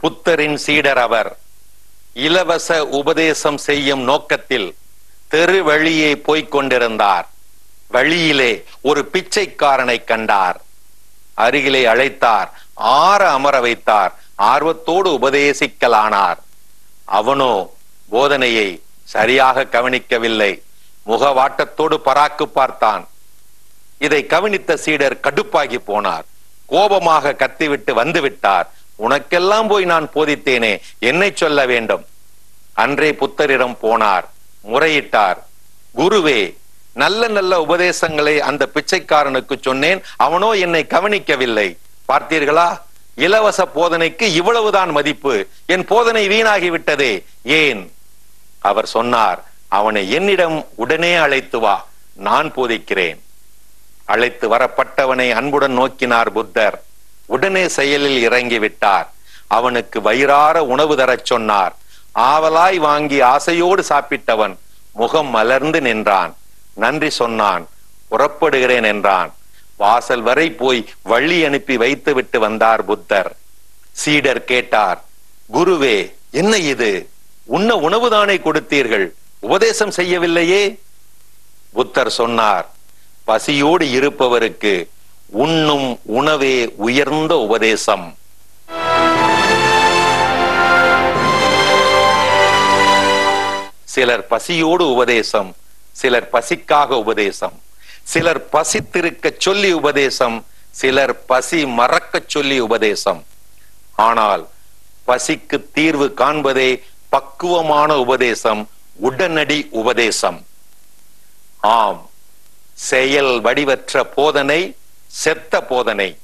புத்தரின் சீடர் அவர் இலவச உபதேசம் செய்யும் நோக்கத்தில் தெரு வழியே போய்க் கொண்டிருந்தார் வழியிலே ஒரு பிச்சைக்காரனை கண்டார் அருகிலே அழைத்தார் ஆற அமர வைத்தார் ஆர்வத்தோடு உபதேசிக்கலானார் அவனோ போதனையை சரியாக கவனிக்கவில்லை முகவாட்டத்தோடு பராக்கு பார்த்தான் இதை கவனித்த சீடர் கடுப்பாகி போனார் கோபமாக கத்திவிட்டு வந்து விட்டார் உனக்கெல்லாம் போய் நான் போதித்தேனே என்னை சொல்ல வேண்டும் அன்றே புத்தரிடம் போனார் முறையிட்டார் குருவே நல்ல நல்ல உபதேசங்களை அந்த பிச்சைக்காரனுக்கு சொன்னேன் அவனோ என்னை கவனிக்கவில்லை பார்த்தீர்களா இலவச போதனைக்கு இவ்வளவுதான் மதிப்பு என் போதனை வீணாகி விட்டதே ஏன் அவர் சொன்னார் அவனை என்னிடம் உடனே அழைத்து வா நான் போதிக்கிறேன் அழைத்து வரப்பட்டவனை அன்புடன் நோக்கினார் புத்தர் உடனே செயலில் இறங்கி விட்டார் அவனுக்கு வயிறார உணவு தரச் சொன்னார் ஆவலாய் வாங்கி ஆசையோடு சாப்பிட்டவன் முகம் மலர்ந்து நின்றான் நன்றி சொன்னான் புறப்படுகிறேன் என்றான் வாசல் வரை போய் வழி அனுப்பி வைத்து விட்டு வந்தார் புத்தர் சீடர் கேட்டார் குருவே என்ன இது உண்ண உணவுதானே கொடுத்தீர்கள் உபதேசம் செய்யவில்லையே புத்தர் சொன்னார் பசியோடு இருப்பவருக்கு உண்ணும் உணவே உயர்ந்த உபதேசம் சிலர் பசியோடு உபதேசம் சிலர் பசிக்காக உபதேசம் சிலர் பசித்திருக்க சொல்லி உபதேசம் சிலர் பசி மறக்கச் சொல்லி உபதேசம் ஆனால் பசிக்கு தீர்வு காண்பதே பக்குவமான உபதேசம் உடனடி உபதேசம் ஆம் செயல் வடிவற்ற போதனை செத்த போதனை